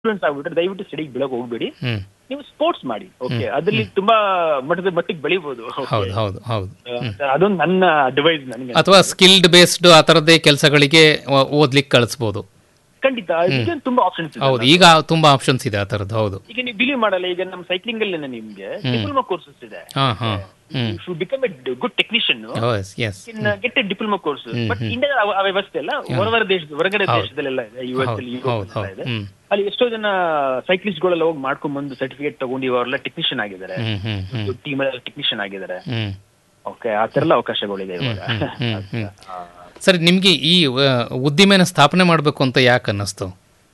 Influence ಆಗ್ಬಿಟ್ರೆ ದಯವಿಟ್ಟು ಸ್ಟಡಿಗೆ ಬೆಳಗ್ಗೆ ಹೋಗ್ಬೇಡಿ ಹ್ಮ್ ನೀವು ಸ್ಪೋರ್ಟ್ಸ್ ಮಾಡಿ ಓಕೆ ಅದ್ರಲ್ಲಿ ತುಂಬಾ ಮಟ್ಟದ ಮಟ್ಟಿಗೆ ಬೆಳಿಬಹುದು ಹೌದು ಹೌದು ಹೌದು ಅದೊಂದು ನನ್ನ ಅಡ್ವೈಸ್ ನನಗೆ ಅಥವಾ ಸ್ಕಿಲ್ಡ್ ಬೇಸ್ಡ್ ಆ ಥರದ್ದೇ ಕೆಲಸಗಳಿಗೆ ಓದ್ಲಿಕ್ಕೆ ಕಳಿಸ್ಬೋದು ಖಂಡಿತ ಇದಕ್ಕೆ ತುಂಬಾ ಆಪ್ಷನ್ಸ್ ಇದೆ ಹೌದು ಈಗ ತುಂಬಾ ಆಪ್ಷನ್ಸ್ ಇದೆ ಆ ಥರದ್ದು ಹೌದು ಈಗ ನೀವು ಬಿಲೀವ್ ಮಾಡಲ್ಲ ಈಗ ನಮ್ಮ ಸೈಕ್ಲಿಂಗ್ ಅಲ್ಲಿ ನಿಮ್ಗೆ ಡಿಪ್ಲೊಮಾ ಕೋರ್ಸಸ್ ಇದೆ ಹಾ ಹಾ hmm should become a good technician yes yes get a diploma course but ಇಂಡಿಯಾದ ಆ- ಆ ವ್ಯವಸ್ಥೆ ಅಲ್ಲ ಹೊರವರ ದೇಶದ ಹೊರಗಡೆ ದೇಶದಲ್ಲೆಲ್ಲ ಇದೆ ಯು ಎಸ್ ಅಲ್ಲಿ ಹೌದು ಯುರೋಪ್ ಹೌದು ಇದೆ ಹ್ಮ್ ಅಲ್ಲಿ ಎಷ್ಟೋ ಜನ ಸೈಕ್ಲಿಸ್ಟ್ ಗಳೆಲ್ಲ ಹೋಗಿ ಮಾಡ್ಕೊಂಡ್ ಬಂದು ಸರ್ಟಿಫಿಕೇಟ್ ತಗೊಂಡು ಇವರೆಲ್ಲ ಟೆಕ್ನಿಷಿಯನ್ ಆಗಿದ್ದಾರೆ ಹ್ಮ್ ಹ್ಮ್ ಹ್ಮ್ ಟೀಮ್ ಅಲ್ಲಿ ಟೆಕ್ನಿಷಿಯನ್ ಆಗಿದ್ದಾರೆ ಹ್ಮ್ ಓಕೆ ಆ ತರ ಎಲ್ಲ ಅವಕಾಶಗಳಿದೆ ಇವಾಗ ಹ್ಮ್ ಹ್ಮ್ ಸರಿ ನಿಮ್ಗೆ ಈ ಆ, ಉದ್ದಿಮೆನ ಸ್ಥಾಪನೆ ಮಾಡಬೇಕು ಅಂತ ಯಾಕೆ ಅನ್ನಿಸ್ತು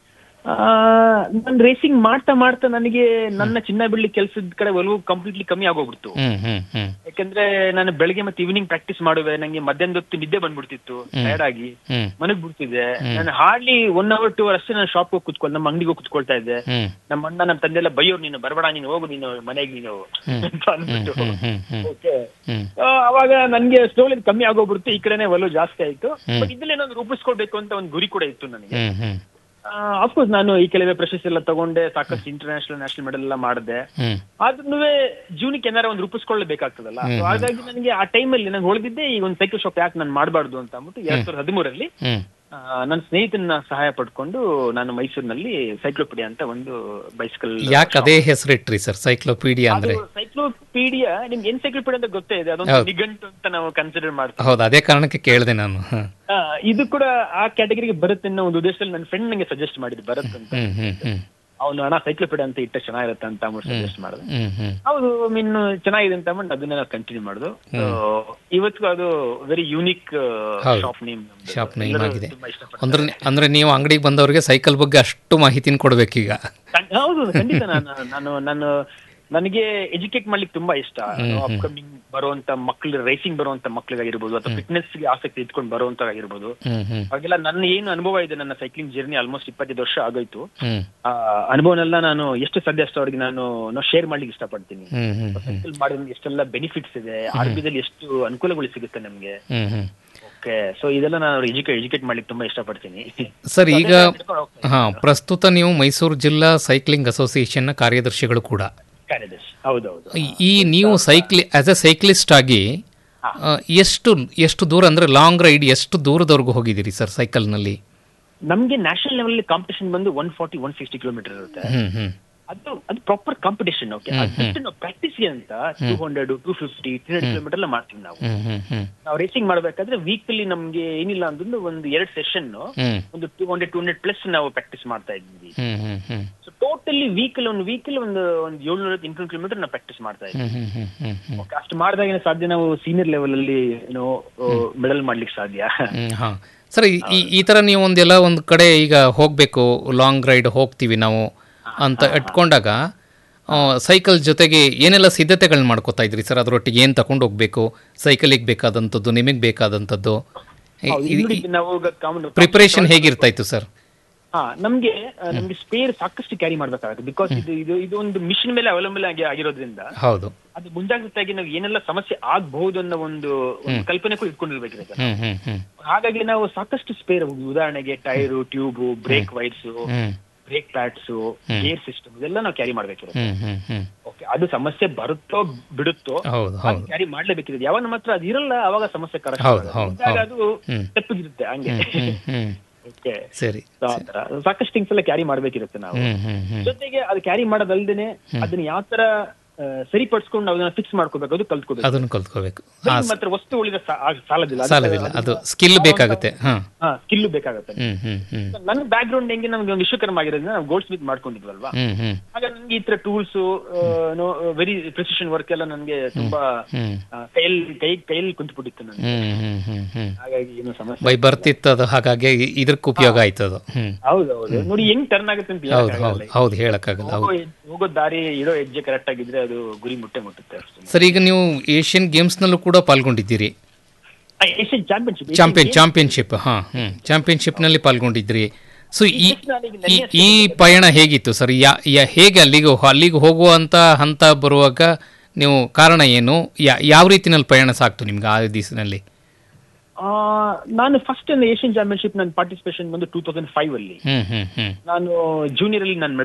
ನಾನು ರೇಸಿಂಗ್ ಮಾಡ್ತಾ ಮಾಡ್ತಾ ನನಗೆ ನನ್ನ ಚಿನ್ನ ಬೆಳ್ಳಿ ಕೆಲಸದ ಕಡೆ ಒಲವು ಕಂಪ್ಲೀಟ್ಲಿ ಕಮ್ಮಿ ಆಗೋಗ್ಬಿಡ್ತು ಹ್ಮ್ ಹ್ಮ್ ಹ್ಮ್ ಯಾಕಂದ್ರೆ ನಾನು ಬೆಳಗ್ಗೆ ಮತ್ತೆ ಈವ್ನಿಂಗ್ ಪ್ರಾಕ್ಟೀಸ್ ಮಾಡುವೆ ನಂಗೆ ಮಧ್ಯಾಹ್ನದ ಹೊತ್ತು ನಿದ್ದೆ ಬಂದ್ಬಿಡ್ತಿತ್ತು ಟಯರ್ಡ್ ಆಗಿ ಹ್ಮ್ ಮನಗ್ ಬಿಡ್ತಿದ್ದೆ ನಾನು hardly one hour two hour ಅಷ್ಟೇ ನಾನು ಶಾಪ್ ಹೋಗಿ ಕುತ್ಕೊಂಡು ನಮ್ಮ ಅಂಗಡಿಗೆ ಹೋಗಿ ಕುತ್ಕೊಳ್ತಾ ಇದ್ದೆ ಹ್ಮ್ ನಮ್ಮ ಅಣ್ಣ ನಮ್ಮ ತಂದೆ ಎಲ್ಲ ಬೈಯೋರು ನೀನು ಬರಬೇಡ ನೀನು ಹೋಗು ನೀನು ಮನೆಗೆ ನೀನು ಅಂತ ಅಂದ್ಬಿಟ್ಟು ಹ್ಮ್ ಹ್ಮ್ ಹ್ಮ್ ಓಕೆ ಹ್ಮ್ ಅವಾಗ ನನ್ಗೆ ಸ್ಲೋಲಿ ಕಮ್ಮಿ ಆಗೋಗ್ಬಿಡ್ತು ಈ ಕಡೆನೆ ಒಲವು ಜಾಸ್ತಿ ಆಯ್ತು ಬಟ್ ಇದ್ರಲ್ಲಿ ಏನಾದ್ರು ರೂಪಿಸ್ಕೊಳ್ಬೇಕು ಅಂತ ಒಂದು ಗುರಿ ಕೂಡ ಇತ್ತು ನನಗೆ ಹ್ಮ್ ಹ್ಮ್ ಅಫ್ಕೋರ್ಸ್ ನಾನು ಈ ಕೆಲವೇ ಪ್ರಶಸ್ತಿ ಎಲ್ಲ ತಗೊಂಡೆ ಸಾಕಷ್ಟು ಇಂಟರ್ನ್ಯಾಷನಲ್ ನ್ಯಾಷನಲ್ ಮೆಡಲ್ ಎಲ್ಲ ಮಾಡಿದೆ ಹ್ಮ್ ಆದ್ರೂ ಜೀವನಕ್ಕೆ ಏನಾರ ಒಂದು ರೂಪಿಸ್ಕೊಳ್ಳಬೇಕಾಗ್ತದಲ್ಲ So ಹಾಗಾಗಿ ನನಗೆ ಆ ಟೈಮಲ್ಲಿ ನಂಗೆ ಹೊಳೆದಿದ್ದೆ ಈ ಒಂದು ಸೈಕಲ್ ಶಾಪ್ ಯಾಕೆ ನಾನು ಮಾಡಬಾರ್ದು ಅಂತ ಅಂದ್ಬಿಟ್ಟು ಎರಡ್ ಸಾವಿರದ ಹದಿಮೂರಲ್ಲಿ ಹ್ಮ್ ನನ್ನ ಸ್ನೇಹಿತನ ಸಹಾಯ ಪಡ್ಕೊಂಡು ನಾನು ಮೈಸೂರಿನಲ್ಲಿ ಸೈಕ್ಲೋಪಿಡಿಯಾ ಅಂತ ಒಂದು ಬೈಸಿಕಲ್ ಯಾಕೆ ಅದೇ ಹೆಸರಿಟ್ರಿ ಸರ್ ಸೈಕ್ಲೋಪೀಡಿಯಾ ಅಂದ್ರೆ ಸೈಕ್ಲೋಪೀಡಿಯಾ ನಿಮ್ಗೆ ಎನ್ಸೈಕ್ಲೋಪೀಡಿಯಾ ಅಂತ ಗೊತ್ತೇ ಇದೆ ಅದೊಂದು ನಿಘಂಟು ಅಂತ ನಾವು ಕನ್ಸಿಡರ್ ಮಾಡ್ತೀವಿ ಹೌದು ಅದೇ ಕಾರಣಕ್ಕೆ ಕೇಳಿದೆ ನಾನು ಹ. ಆ, ಇದು ಕೂಡ ಆ ಕ್ಯಾಟಗರಿಗೆ ಬರುತ್ತೆ ಅನ್ನೋ ಒಂದು ಉದ್ದೇಶದಲ್ಲಿ ನನ್ನ ಫ್ರೆಂಡ್ ನಂಗೆ ಸಜೆಸ್ಟ್ ಮಾಡಿದ್ದು ಬರುತ್ತೆ ಅಂತ ಹ್ಮ್ ಹ್ಮ್ ಹ್ಮ್ ಅವನು ಹಣ ಸೈಕ್ಲೋಪೀಡಿಯಾ ಅಂತ ಇಟ್ಟ ಚೆನ್ನಾಗಿರುತ್ತೆ ಅಂತ ಅಂದ್ಬಿಟ್ಟು ಸಜೆಸ್ಟ್ ಮಾಡಿದೆ ಹ್ಮ್ ಹ್ಮ್ ಹೌದು ಮೀನ್ ಚೆನ್ನಾಗಿದೆ ಅಂತ ಅಂದ್ಬಿಟ್ಟು ಅದನ್ನ ಕಂಟಿನ್ಯೂ ಮಾಡುದು ಇವತ್ತಿಗೂ ಅದು ವೆರಿ ಯೂನಿಕ್ ಹೌದು. ಶಾಪ್ ನೇಮ್ ಶಾಪ್ ನೇಮ್ ಆಗಿದೆ ಅಂದ್ರೆ ಅಂದ್ರೆ ನೀವು ಅಂಗಡಿಗೆ ಬಂದವರಿಗೆ ಸೈಕಲ್ ಬಗ್ಗೆ ಅಷ್ಟು ಮಾಹಿತಿನ ಕೊಡ್ಬೇಕೀಗ ಹೌದು ಖಂಡಿತ ನಾನು ನಾನು ನಾನು ನನಗೆ ಎಜುಕೇಟ್ ಮಾಡ್ಲಿಕ್ಕೆ ತುಂಬಾ ಇಷ್ಟ ಅಪ್ಕಮಿಂಗ್ ಬರುವಂತ ಮಕ್ಳು ರೈಸಿಂಗ್ ಬರುವಂತ ಮಕ್ಳಿಗಾಗಿರ್ಬೋದು ಅಥವಾ ಫಿಟ್ನೆಸ್ ಗೆ ಆಸಕ್ತಿ ಇಟ್ಕೊಂಡು ಬರುವಂತಾಗಿರ್ಬೋದು ಹ್ಮ್ ಹ್ಮ್ ಹಾಗೆಲ್ಲ ನನ್ನ ಏನು ಅನುಭವ ಇದೆ ನನ್ನ ಸೈಕ್ಲಿಂಗ್ ಜರ್ನಿ ಆಲ್ಮೋಸ್ಟ್ ಇಪ್ಪತ್ತೈದು ವರ್ಷ ಆಗೋಯ್ತು ಹ್ಮ್ ಆ ಅನುಭವನೆಲ್ಲ ನಾನು ಎಷ್ಟು ಸಾಧ್ಯ ಅಷ್ಟು ಅವ್ರಿಗೆ ನಾನು ಶೇರ್ ಮಾಡ್ಲಿಕ್ಕೆ ಇಷ್ಟಪಡ್ತೀನಿ ಹ್ಮ್ ಹ್ಮ್ ಸೈಕಲ್ ಮಾಡೋದ್ರಿಂದ ಎಷ್ಟೆಲ್ಲ ಬೆನಿಫಿಟ್ಸ್ ಇದೆ ಆರೋಗ್ಯದಲ್ಲಿ ಎಷ್ಟು ಅನುಕೂಲಗಳು ಸಿಗುತ್ತೆ ನಮ್ಗೆ ಹ್ಮ್ ಹ್ಮ್ ಓಕೆ ಸೊ ಇದೆಲ್ಲ ನಾನು ಎಜುಕೇಟ್ ಎಜುಕೇಟ್ ಮಾಡ್ಲಿಕ್ಕೆ ತುಂಬಾ ಇಷ್ಟಪಡ್ತೀನಿ ಸರ್ ಈಗ ಹಾ ಪ್ರಸ್ತುತ ನೀವು ಮೈಸೂರು ಜಿಲ್ಲಾ ಸೈಕ್ಲಿಂಗ್ ಅಸೋಸಿಯೇಷನ್ನ ಕಾರ್ಯದರ್ಶಿಗಳು ಕೂಡ ಕಾರ್ಯದರ್ಶಿ ಹೌದೌದು ಈ- ಈ ನೀವು ಸೈಕ್ಲಿ ಆಸ್ ಎ ಸೈಕ್ಲಿಸ್ಟ್ ಆಗಿ ಆ, ಎಷ್ಟು ಎಷ್ಟು ದೂರ ಅಂದ್ರೆ ಲಾಂಗ್ ರೈಡ್ ಎಷ್ಟು ದೂರದವರೆಗೂ ಹೋಗಿದ್ದೀರಿ ಸರ್ ಸೈಕಲ್ನಲ್ಲಿ ನಮ್ಗೆ ನ್ಯಾಷನಲ್ ಲೆವೆಲ್ ಕಾಂಪಿಟೇಷನ್ ಬಂದು one forty one sixty kilometre ಇರುತ್ತೆ ಹ್ಮ್ ಹ್ಮ್ ಅದು ಅದು ಪ್ರಾಪರ್ ಕಾಂಪಿಟೇಷನ್ ಓಕೆ ಅದಕ್ಕೆ ನಾವು ಪ್ರಾಕ್ಟೀಸ್ಗೆ ಅಂತ two hundred two fifty three hundred kilometre ಎಲ್ಲ ಮಾಡ್ತೀವಿ ನಾವು ಹ್ಮ್ ಹ್ಮ್ ಹ್ಮ್ ನಾವು ರೇಸಿಂಗ್ ಮಾಡ್ಬೇಕಾದ್ರೆ ವೀಕಲ್ಲಿ ನಮ್ಗೆ ಏನಿಲ್ಲ ಅಂತಂದ್ರೆ ಒಂದು ಎರಡು ಸೆಷನ್ ಹ್ಮ್ ಒಂದು two hundred two hundred plus ನಾವು ಪ್ರಾಕ್ಟೀಸ್ ಮಾಡ್ತಾ ಇದ್ವಿ ಹ್ಮ್ ಹ್ಮ್ ಹ್ಮ್ ಸೊ ಟೋಟಲಿ ವೀಕಲ್ ಒಂದು ವೀಕಲ್ ಒಂದು ಒಂದು ಏಳ್ನೂರ ಎಂಟುನೂರು ಕಿಲೋಮೀಟರ್ ನಾವು ಪ್ರಾಕ್ಟೀಸ್ ಮಾಡ್ತಾ ಇದ್ವಿ ಹ್ಮ್ ಹ್ಮ್ ಹ್ಮ್ ಹ್ಮ್ ಹ್ಮ್ Okay, ಅಷ್ಟು ಮಾಡಿದಾಗ ಏನು ಸಾಧ್ಯ ನಾವು ಸೀನಿಯರ್ ಲೆವೆಲ್ ಅಲ್ಲಿ ಏನೋ ಮೆಡಲ್ ಮಾಡ್ಲಿಕ್ಕೆ ಸಾಧ್ಯ ಹ್ಮ್, ಹಾ ಸರ್ ಈ- ಈ ಈ ಥರ ನೀವು ಒಂದೆಲ್ಲ ಒಂದು ಕಡೆ ಈಗ ಹೋಗಬೇಕು ಲಾಂಗ್ ರೈಡ್ ಹೋಗ್ತೀವಿ ನಾವು ಅಂತ ಇಟ್ಕೊಂಡಾಗ ಸೈಕಲ್ ಜೊತೆಗೆ ಏನೆಲ್ಲ ಸಿದ್ಧತೆಗಳನ್ನ ಮಾಡ್ಕೋತಾ ಇದ್ರಿ ಸರ್ ಅದರೊಟ್ಟಿಗೆ ಏನು ತಗೊಂಡು ಹೋಗ್ಬೇಕು ಸೈಕಲಿಗೆ ಬೇಕಾದಂಥದ್ದು ನಿಮಗೆ ಬೇಕಾದಂಥದ್ದು ಹೌದು, ಇಲ್ಲಿ ನೋಡಿ ನಾವು ಈಗ ಕಾಮನ್ ಪ್ರಿಪರೇಷನ್ ಹೇಗಿರ್ತಾ ಇತ್ತು ಸರ್ ಹಾ ನಮ್ಗೆ ಆ, ನಮ್ಗೆ ಸ್ಪೇರ್ ಸಾಕಷ್ಟು ಕ್ಯಾರಿ ಮಾಡ್ಬೇಕಾಗುತ್ತೆ ಬಿಕಾಸ್ ಇದು ಇದು ಇದು ಒಂದು ಮಿಷನ್ ಮೇಲೆ ಅವಲಂಬನೆ ಆಗಿ ಆಗಿರೋದ್ರಿಂದ ಹೌದು ಅದು ಮುಂಜಾಗ್ರತೆಯಾಗಿ ನಾವು ಏನೆಲ್ಲ ಸಮಸ್ಯೆ ಆಗಬಹುದು ಅನ್ನೋ ಒಂದು ಒಂದು ಕಲ್ಪನೆ ಕೂಡ ಇಟ್ಕೊಂಡಿರ್ಬೇಕಿರುತ್ತೆ ಹ್ಮ್ ಹ್ಮ್ ಹ್ಮ್ ಹಾಗಾಗಿ ನಾವು ಸಾಕಷ್ಟು ಸ್ಪೇರ್ ಉದಾಹರಣೆಗೆ tyre tube brake wires hmm brake pads gear system ಇದೆಲ್ಲ ನಾವು ಕ್ಯಾರಿ ಮಾಡ್ಬೇಕಿರುತ್ತೆ ಹ್ಮ್ ಹ್ಮ್ ಹ್ಮ್ ಓಕೆ ಅದು ಸಮಸ್ಯೆ ಬರುತ್ತೋ ಬಿಡುತ್ತೋ ಹೌದು ಹೌದು ಕ್ಯಾರಿ ಮಾಡ್ಲೇಬೇಕಿದೆ ಯಾವಾಗ ನಮ್ಮ ಹತ್ರ ಅದು ಇರಲ್ಲ ಅವಾಗ ಸಮಸ್ಯೆ ಕರೆಕ್ಟ್ ಹೌದು, ಹೌದು, ಇದ್ದಾಗ ಹೌದು. ಅದು ಹ್ಮ್. ತೆಪ್ಪಗಿರುತ್ತೆ ಹಂಗೆ ಹ್ಮ್ ಹ್ಮ್ ಓಕೆ ಸರಿ ಸಾಕಷ್ಟು ಥಿಂಗ್ಸ್ ಎಲ್ಲ ಕ್ಯಾರಿ ಮಾಡ್ಬೇಕಿರುತ್ತೆ ನಾವು ಹ್ಮ್ ಹ್ಮ್ ಹ್ಮ್ ಜೊತೆಗೆ ಅದು ಕ್ಯಾರಿ ಮಾಡೋದಲ್ದೇನೆ ಅದನ್ನ ಯಾವ ತರ ಆ, ಸರಿಪಡಿಸ್ಕೊಂಡು ನಾವು ಅದನ್ನ ಫಿಕ್ಸ್ ಮಾಡ್ಕೋಬೇಕು ಅದು ಕಲ್ತ್ಕೋಬೇಕು ಅದನ್ನು ಕಲ್ತ್ಕೋಬೇಕು ಬರೀ ನಿಮ್ಮ ಹತ್ರ ವಸ್ತು ಉಳಿದ ಸಾಲದಿಲ್ಲ ಸಾಲದಿಲ್ಲ ಅದು ಸ್ಕಿಲ್ ಬೇಕಾಗುತ್ತೆ ಹಾಂ ಹಾ ಸ್ಕಿಲ್ ಬೇಕಾಗುತ್ತೆ ಹ್ಮ್ ಹ್ಮ್ ಹ್ಮ್ ನನ್ನ ಬ್ಯಾಕ್ ಗ್ರೌಂಡ್ ಹೆಂಗೆ ನಮ್ಗೆ ಒಂದು ವಿಶ್ವಕರ್ಮ ಆಗಿರೋದ್ರಿಂದ ನಾವು ಗೋಲ್ಡ್ ಸ್ಮಿತ್ ಮಾಡ್ಕೊಂಡಿದ್ವಲ್ವಾ ಹ್ಮ್ ಹ್ಮ್ ಹಾಗಾಗಿ ನನ್ಗೆ ಈ ತರ ಟೂಲ್ಸ್ ವೆರಿ ಪ್ರಿಸಿಷನ್ ವರ್ಕ್ ಎಲ್ಲ ನನ್ಗೆ ತುಂಬಾ ಹ್ಮ್ ಆ, ಕೈಯಲ್ಲಿ ಕೈ ಕೈಯಲ್ಲಿ ಕುಂತ್ಬಿಟ್ಟಿತ್ತು ನನಗೆ ಹ್ಮ್ ಹ್ಮ್ ಹ್ಮ್ ಹ್ಮ್ ಹಾಗಾಗಿ ಏನು ಸಮಸ್ಯೆ ಬೈ ಬರ್ತಿತ್ತು ಅದು ಹಾಗಾಗಿ ಇದಕ್ಕೆ ಉಪಯೋಗ ಆಯ್ತು ಅದು ಹ್ಮ್ ಹೌದೌದು ನೋಡಿ ಹೆಂಗ್ ಟರ್ನ್ ಆಗುತ್ತೆ ಅಂತ ಹೌದು ಹೇಳಕ್ಕಾಗಲ್ಲ. ಹೌದು ಹೌದು ಹೇಳಕ್ಕಾಗಲ್ಲ ಹೌದು ಹೋಗೋ ಹೆಜ್- ಹೋಗೋ ದಾರಿ ಇರೋ ಹೆಜ್ಜೆ ಕರೆಕ್ಟ್ ಆಗಿದ್ರೆ ಅದು ಗುರಿ ಮುಟ್ಟೆ ಮುಟ್ಟುತ್ತೆ ಅಷ್ಟೇ ಸರ್ ಈಗ ನೀವು ಏಷ್ಯನ್ ಗೇಮ್ಸ್ನಲ್ಲೂ ಕೂಡ ಪಾಲ್ಗೊಂಡಿದ್ದೀರಿ ಏಷ್ಯನ್ ಚಾಂಪಿಯನ್ಶಿಪ್ ಚಾಂಪಿಯನ್ ಚಾಂಪಿಯನ್ಶಿಪ್ ಹಾಂ ಹ್ಞೂ ಚಾಂಪಿಯನ್ಶಿಪ್ನಲ್ಲಿ ಪಾಲ್ಗೊಂಡಿದ್ರಿ ಸೊ ಈ ಈ- ಈ ಪಯಣ ಹೇಗಿತ್ತು ಸರ್ ಯಾ ಯಾ- ಹೇಗೆ ಅಲ್ಲಿಗೆ ಹೋ- ಅಲ್ಲಿಗೆ ಹೋಗುವಂಥ ಹಂತ ಬರುವಾಗ ನೀವು ಕಾರಣ ಏನು ಯಾ- ಯಾವ ರೀತಿನಲ್ಲಿ ಪಯಣ ಸಾಕ್ತು ನಿಮ್ಗೆ ಆ ದಿವಸದಲ್ಲಿ ಆ, ನಾನು ಫಸ್ಟ್ ಏಷ್ಯನ್ ಚಾಂಪಿಯನ್ಶಿಪ್ ನನ್ನ ಪಾರ್ಟಿಸಿಪೇಷನ್ ಬಂದು ಟೂ ತೌಸಂಡ್ ಫೈವ್ ಅಲ್ಲಿ ಹ್ಮ್ ಹ್ಮ್ ಹ್ಮ್ ನಾನು ಜೂನಿಯರ್ ಅಲ್ಲಿ ನಾನು